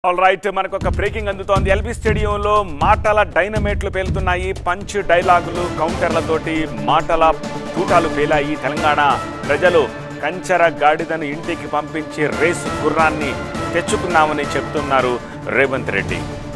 all right మనకు ఒక breaking అందుతోంది ఎల్బీ స్టేడియంలో మాటల డైనమేట్లు పేలుతున్నాయి పంచ్ డైలాగులు కౌంటర్లతోటి మాటల తూటాలు పేలాయి తెలంగాణ ప్రజలు కంచర గాడిదను ఇంటికి పంపించి రేసు గుర్రాన్ని తెచ్చుకున్నామని చెప్తున్నారు రేవంత్ రెడ్డి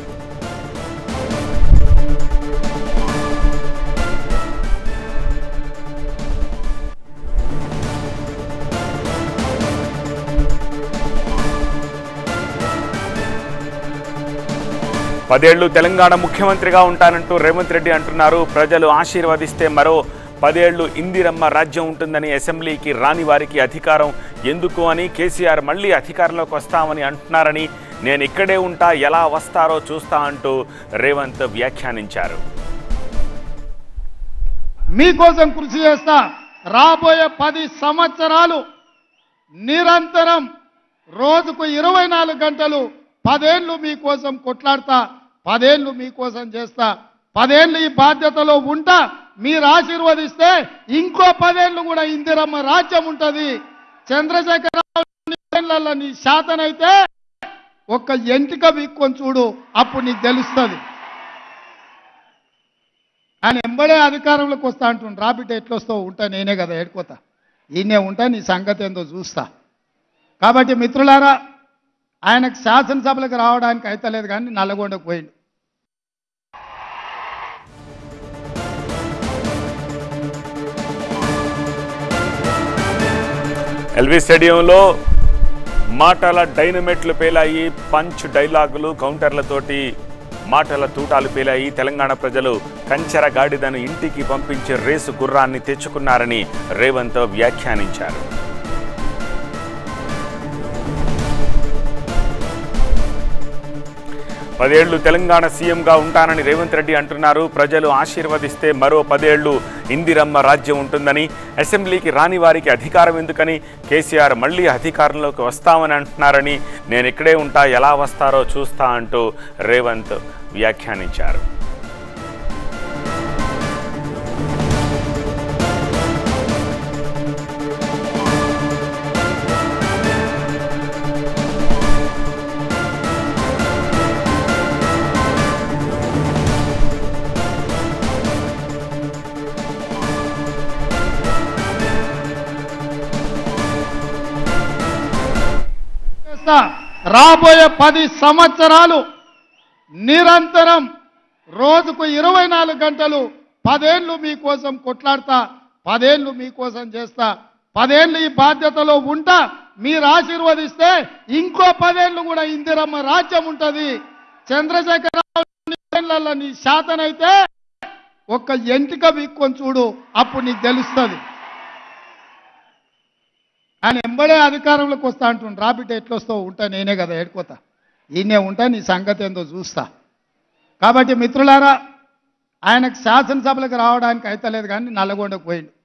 పదేళ్లు తెలంగాణ ముఖ్యమంత్రిగా ఉంటానంటూ రేవంత్ రెడ్డి అంటున్నారు ప్రజలు ఆశీర్వదిస్తే మరో పదేళ్లు ఇందిరమ్మ రాజ్యం ఉంటుందని అసెంబ్లీకి రాని వారికి అధికారం ఎందుకు అని కేసీఆర్ మళ్ళీ అధికారంలోకి వస్తామని అంటున్నారని నేను ఇక్కడే ఉంటా ఎలా వస్తారో చూస్తా అంటూ రేవంత్ వ్యాఖ్యానించారు మీకోసం కృషి చేస్తా రాబోయే పది సంవత్సరాలు నిరంతరం రోజుకు ఇరవై నాలుగు గంటలు పదేళ్ళు మీకోసం కొట్లాడతా పదేళ్ళు మీకోసం చేస్తా పదేళ్ళు ఈ బాధ్యతలో ఉంటా మీరు ఆశీర్వదిస్తే ఇంకో పదేళ్ళు కూడా ఇందిరమ్మ రాజ్యం ఉంటది చంద్రశేఖర నీ శాతనైతే ఒక్క ఎంటిక వీక్కొని చూడు అప్పుడు నీకు తెలుస్తుంది ఆయన ఎంబడే అధికారంలోకి వస్తా అంటుండు రాబిట్ ఎట్లొస్తావు ఉంటా నేనే కదా ఏడుకోతా ఈయనే ఉంటా నీ సంగతి ఏందో చూస్తా కాబట్టి మిత్రులారా ఆయనకు శాసనసభలకు రావడానికి అయితలేదు కానీ నల్లగొండకు పోయిండు ఎల్బీ స్టేడియంలో మాటల డైనమెట్లు పేలాయి పంచ్ డైలాగులు కౌంటర్లతోటి మాటల తూటాలు పేలాయి తెలంగాణ ప్రజలు కంచెర గాడిదను ఇంటికి పంపించి రేసు గుర్రాన్ని తెచ్చుకున్నారని రేవంత్ వ్యాఖ్యానించారు పదేళ్లు తెలంగాణ సీఎంగా ఉంటానని రేవంత్ రెడ్డి అంటున్నారు ప్రజలు ఆశీర్వదిస్తే మరో పదేళ్లు ఇందిరమ్మ రాజ్యం ఉంటుందని అసెంబ్లీకి రాని వారికి అధికారం ఎందుకని కేసీఆర్ మళ్ళీ అధికారంలోకి వస్తామని అంటున్నారని నేను ఇక్కడే ఉంటా ఎలా వస్తారో చూస్తా అంటూ రేవంత్ వ్యాఖ్యానించారు చేస్తా రాబోయే పది సంవత్సరాలు నిరంతరం రోజుకు ఇరవై నాలుగు గంటలు పదేళ్ళు మీకోసం కొట్లాడతా పదేళ్ళు మీకోసం చేస్తా పదేళ్ళు ఈ బాధ్యతలో ఉంటా మీరు ఆశీర్వదిస్తే ఇంకో పదేళ్ళు కూడా ఇందిరమ్మ రాజ్యం ఉంటది చంద్రశేఖర నీ శాతనైతే ఒక్క ఎంటిక వీక్కొని చూడు అప్పుడు నీకు తెలుస్తుంది ఆయన ఎంబడే అధికారంలోకి వస్తా అంటుండు రాబిట్ ఎట్లొస్తావు ఉంటా నేనే కదా ఏడుకోతా ఈయనే ఉంటా నీ సంగతి ఏందో చూస్తా కాబట్టి మిత్రులారా ఆయనకు శాసనసభలకు రావడానికి అయితలేదు కానీ నల్లగొండకు పోయిండు